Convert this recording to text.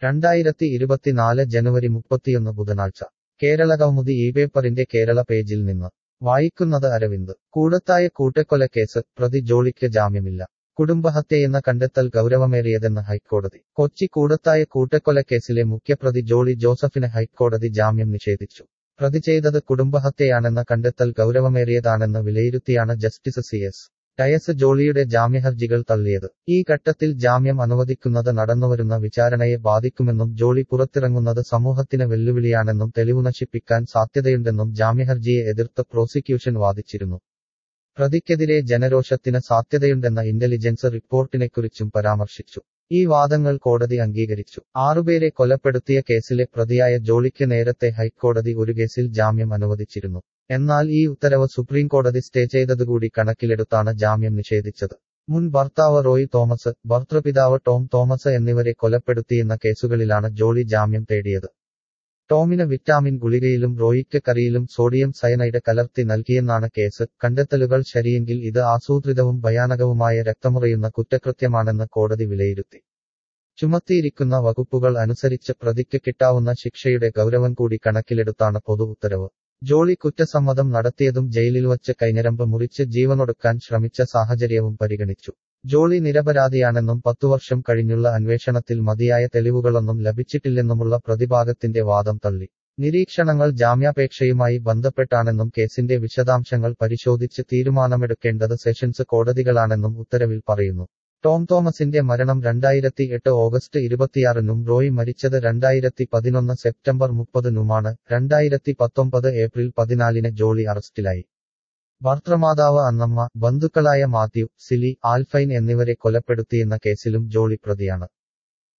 രണ്ടായിരത്തി ഇരുപത്തിനാല് ജനുവരി മുപ്പത്തിയൊന്ന് ബുധനാഴ്ച കേരളകൗമുദി ഈ പേപ്പറിന്റെ കേരള പേജിൽ നിന്ന് വായിക്കുന്നത് അരവിന്ദ് കൂടത്തായ കൂട്ടക്കൊലക്കേസ് പ്രതി ജോളിക്ക് ജാമ്യമില്ല കുടുംബഹത്യയെന്ന കണ്ടെത്തൽ ഗൗരവമേറിയതെന്ന് ഹൈക്കോടതി കൊച്ചി കൂടത്തായ കൂട്ടക്കൊലക്കേസിലെ മുഖ്യപ്രതി ജോളി ജോസഫിന് ഹൈക്കോടതി ജാമ്യം നിഷേധിച്ചു പ്രതി ചെയ്തത് കുടുംബഹത്യയാണെന്ന കണ്ടെത്തൽ ഗൗരവമേറിയതാണെന്ന് വിലയിരുത്തിയാണ് ജസ്റ്റിസ് സി എസ് ടയസ് ജോളിയുടെ ജാമ്യഹർജികൾ തള്ളിയത് ഈ ഘട്ടത്തിൽ ജാമ്യം അനുവദിക്കുന്നത് നടന്നുവരുന്ന വിചാരണയെ ബാധിക്കുമെന്നും ജോളി പുറത്തിറങ്ങുന്നത് സമൂഹത്തിന് വെല്ലുവിളിയാണെന്നും തെളിവു നശിപ്പിക്കാൻ സാധ്യതയുണ്ടെന്നും ജാമ്യഹർജിയെ എതിർത്ത് പ്രോസിക്യൂഷൻ വാദിച്ചിരുന്നു പ്രതിക്കെതിരെ ജനരോഷത്തിന് സാധ്യതയുണ്ടെന്ന ഇന്റലിജൻസ് റിപ്പോർട്ടിനെക്കുറിച്ചും പരാമർശിച്ചു ഈ വാദങ്ങൾ കോടതി അംഗീകരിച്ചു ആറുപേരെ കൊലപ്പെടുത്തിയ കേസിലെ പ്രതിയായ ജോളിക്ക് നേരത്തെ ഹൈക്കോടതി ഒരു കേസിൽ ജാമ്യം അനുവദിച്ചിരുന്നു എന്നാൽ ഈ ഉത്തരവ് സുപ്രീംകോടതി സ്റ്റേ ചെയ്തതുകൂടി കണക്കിലെടുത്താണ് ജാമ്യം നിഷേധിച്ചത് മുൻ ഭർത്താവ് റോയ് തോമസ് ഭർത്തൃപിതാവ് ടോം തോമസ് എന്നിവരെ കൊലപ്പെടുത്തിയെന്ന കേസുകളിലാണ് ജോളി ജാമ്യം തേടിയത് ടോമിന് വിറ്റാമിൻ ഗുളികയിലും റോയിക്ക് കറിയിലും സോഡിയം സയനൈഡ് കലർത്തി നൽകിയെന്നാണ് കേസ് കണ്ടെത്തലുകൾ ശരിയെങ്കിൽ ഇത് ആസൂത്രിതവും ഭയാനകവുമായ രക്തമുറയുന്ന കുറ്റകൃത്യമാണെന്ന് കോടതി വിലയിരുത്തി ചുമത്തിയിരിക്കുന്ന വകുപ്പുകൾ അനുസരിച്ച് പ്രതിക്ക് കിട്ടാവുന്ന ശിക്ഷയുടെ ഗൗരവം കൂടി കണക്കിലെടുത്താണ് പൊതു ഉത്തരവ് ജോളി കുറ്റസമ്മതം നടത്തിയതും ജയിലിൽ വച്ച് കൈഞ്ഞരമ്പ് മുറിച്ച് ജീവനൊടുക്കാൻ ശ്രമിച്ച സാഹചര്യവും പരിഗണിച്ചു ജോളി നിരപരാധിയാണെന്നും പത്തുവർഷം കഴിഞ്ഞുള്ള അന്വേഷണത്തിൽ മതിയായ തെളിവുകളൊന്നും ലഭിച്ചിട്ടില്ലെന്നുമുള്ള പ്രതിഭാഗത്തിന്റെ വാദം തള്ളി നിരീക്ഷണങ്ങൾ ജാമ്യാപേക്ഷയുമായി ബന്ധപ്പെട്ടാണെന്നും കേസിന്റെ വിശദാംശങ്ങൾ പരിശോധിച്ച് തീരുമാനമെടുക്കേണ്ടത് സെഷൻസ് കോടതികളാണെന്നും ഉത്തരവിൽ പറയുന്നു ടോം തോമസിന്റെ മരണം രണ്ടായിരത്തി എട്ട് ഓഗസ്റ്റ് ഇരുപത്തിയാറിനും റോയ് മരിച്ചത് രണ്ടായിരത്തി പതിനൊന്ന് സെപ്റ്റംബർ മുപ്പതിനുമാണ് രണ്ടായിരത്തി പത്തൊമ്പത് ഏപ്രിൽ പതിനാലിന് ജോളി അറസ്റ്റിലായി ഭർത്തൃമാതാവ് അന്നമ്മ ബന്ധുക്കളായ മാത്യു സിലി ആൽഫൈൻ എന്നിവരെ കൊലപ്പെടുത്തിയെന്ന കേസിലും ജോളി പ്രതിയാണ്